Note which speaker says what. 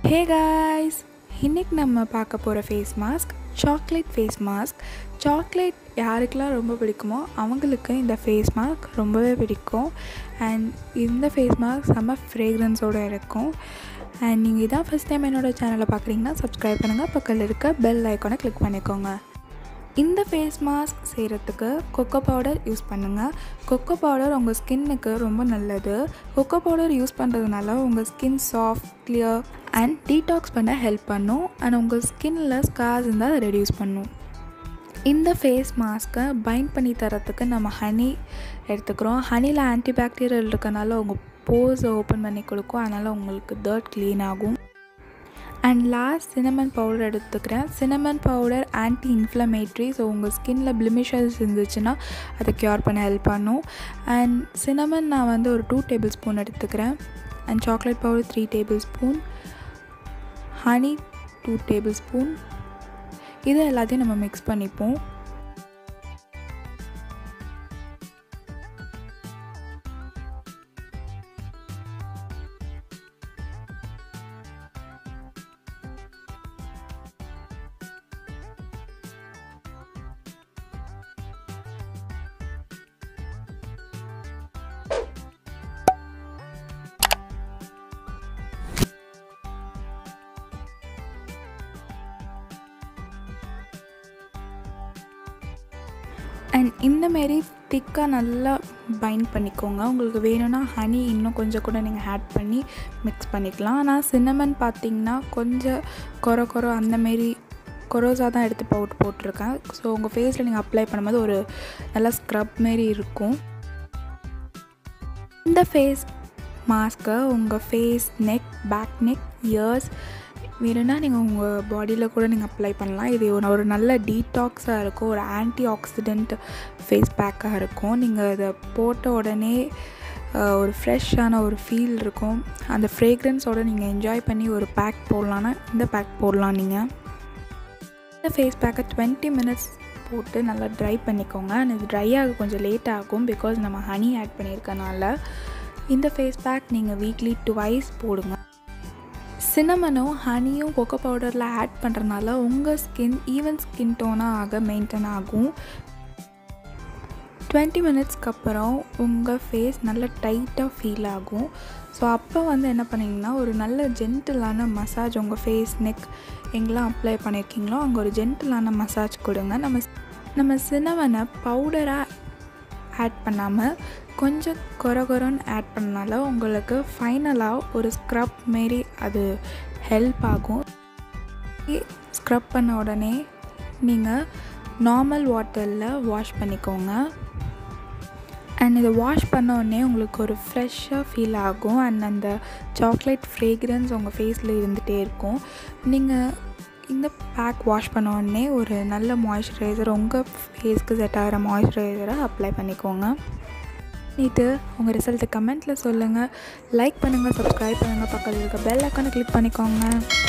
Speaker 1: hey guys இன்னைக்கு நம்ம பார்க்க போகிற face mask chocolate face mask chocolate யாருக்கெல்லாம் ரொம்ப பிடிக்குமோ அவங்களுக்கு இந்த ஃபேஸ் மாஸ்க் ரொம்பவே பிடிக்கும் அண்ட் இந்த ஃபேஸ் மாஸ்க் செம்ம ஃப்ரேக்ரன்ஸோடு இருக்கும் அண்ட் நீங்கள் இதான் ஃபஸ்ட் டைம் என்னோடய சேனலை பார்க்குறீங்கன்னா சப்ஸ்கிரைப் பண்ணுங்கள் பக்கத்தில் இருக்க பெல் ஐக்கானை கிளிக் பண்ணிக்கோங்க இந்த ஃபேஸ் மாஸ்க் செய்கிறதுக்கு கொக்கோ பவுடர் யூஸ் பண்ணுங்கள் கொக்கோ பவுடர் உங்கள் ஸ்கின்னுக்கு ரொம்ப நல்லது கொக்கோ பவுடர் யூஸ் பண்ணுறதுனால உங்கள் skin soft clear and detox பண்ண ஹெல்ப் பண்ணும் அண்ட் உங்கள் ஸ்கின்னில் ஸ்கார்ஸ் இருந்தால் அதை ரெடியூஸ் பண்ணும் இந்த ஃபேஸ் மாஸ்க்கை பைண்ட் பண்ணி தரத்துக்கு நம்ம ஹனி எடுத்துக்கிறோம் ஹனியில் ஆன்டிபாக்டீரியல் இருக்கனால உங்கள் போஸை ஓப்பன் பண்ணி கொடுக்கும் அதனால் உங்களுக்கு டர்ட் க்ளீன் ஆகும் அண்ட் லாஸ்ட் சினமன் பவுடர் எடுத்துக்கிறேன் cinnamon powder anti inflammatory so உங்கள் ஸ்கின்ல பிளிமிஷஸ் இருந்துச்சுன்னா அதை க்யூர் பண்ண ஹெல்ப் பண்ணும் அண்ட் சினமன் நான் வந்து ஒரு டூ டேபிள் ஸ்பூன் எடுத்துக்கிறேன் and chocolate powder three tablespoon honey two tablespoon இது எல்லாத்தையும் நம்ம மிக்ஸ் பண்ணிப்போம் அண்ட் இந்தமாரி திக்காக நல்லா பைண்ட் பண்ணிக்கோங்க உங்களுக்கு வேணும்னா ஹனி இன்னும் கொஞ்சம் கூட நீங்கள் ஆட் பண்ணி மிக்ஸ் பண்ணிக்கலாம் ஆனால் சின்னமன் பார்த்தீங்கன்னா கொஞ்சம் கொர கொர அந்தமாரி கொரோஸாக தான் எடுத்து போட்டு போட்டிருக்கேன் ஸோ உங்கள் ஃபேஸில் நீங்கள் அப்ளை பண்ணும்போது ஒரு நல்லா ஸ்க்ரப் மாரி இருக்கும் இந்த ஃபேஸ் மாஸ்க்கை உங்கள் face neck back neck ears வேணும்னா நீங்கள் உங்கள் பாடியில் கூட நீங்கள் அப்ளை பண்ணலாம் இது ஒரு ஒரு நல்ல டீடாக்ஸாக இருக்கும் ஒரு ஆன்டி ஆக்சிடெண்ட் ஃபேஸ் பேக்காக இருக்கும் நீங்கள் இதை போட்ட உடனே ஒரு ஃப்ரெஷ்ஷான ஒரு ஃபீல் இருக்கும் அந்த ஃப்ரேக்ரன்ஸோடு நீங்கள் என்ஜாய் பண்ணி ஒரு பேக் போடலான்னா இந்த பேக் போடலாம் நீங்கள் இந்த ஃபேஸ் பேக்கை டுவெண்ட்டி மினிட்ஸ் போட்டு நல்லா ட்ரை பண்ணிக்கோங்க அண்ட் இது ட்ரை ஆக கொஞ்சம் லேட் ஆகும் பிகாஸ் நம்ம ஹனி ஆட் பண்ணியிருக்கனால இந்த ஃபேஸ் பேக் நீங்கள் வீக்லி டுவைஸ் போடுங்க சின்னமனும் ஹனியும் கொக்கோ பவுடரில் ஆட் பண்ணுறனால உங்கள் ஸ்கின் ஈவன் ஸ்கின் டோனாக ஆக மெயின்டைன் ஆகும் டுவெண்ட்டி மினிட்ஸ்க்கு அப்புறம் உங்கள் ஃபேஸ் நல்ல டைட்டாக ஃபீல் ஆகும் ஸோ அப்போ வந்து என்ன பண்ணிங்கன்னா ஒரு நல்ல ஜென்டிலான மசாஜ் உங்கள் ஃபேஸ் நெக் எங்கெல்லாம் அப்ளை பண்ணியிருக்கீங்களோ அங்கே ஒரு ஜென்டிலான மசாஜ் கொடுங்க நம்ம நம்ம சின்னவனை பவுடராக ஆட் பண்ணாமல் கொஞ்சம் கொர கொரன்னு ஆட் பண்ணனால உங்களுக்கு ஃபைனலாக ஒரு ஸ்க்ரப் மாரி அது ஹெல்ப் ஆகும் ஸ்க்ரப் பண்ண உடனே நீங்கள் நார்மல் வாட்டரில் வாஷ் பண்ணிக்கோங்க அண்ட் இதை வாஷ் பண்ண உடனே உங்களுக்கு ஒரு ஃப்ரெஷ்ஷாக ஃபீல் ஆகும் அண்ட் அந்த சாக்லேட் ஃப்ரேக்ரன்ஸ் உங்கள் ஃபேஸில் இருந்துகிட்டே இருக்கும் நீங்கள் இந்த பேக் வாஷ் பண்ண உடனே ஒரு நல்ல மாய்ஸ்சரைசர் உங்கள் ஃபேஸ்க்கு செட் ஆகிற மாய்ஸ்சரைசரை அப்ளை பண்ணிக்கோங்க பண்ணிவிட்டு உங்கள் ரிசல்ட்டை கமெண்ட்டில் சொல்லுங்கள் லைக் பண்ணுங்கள் சப்ஸ்கிரைப் பண்ணுங்கள் பக்கத்தில் இருக்க பெல் ஐக்கானை கிளிக் பண்ணிக்கோங்க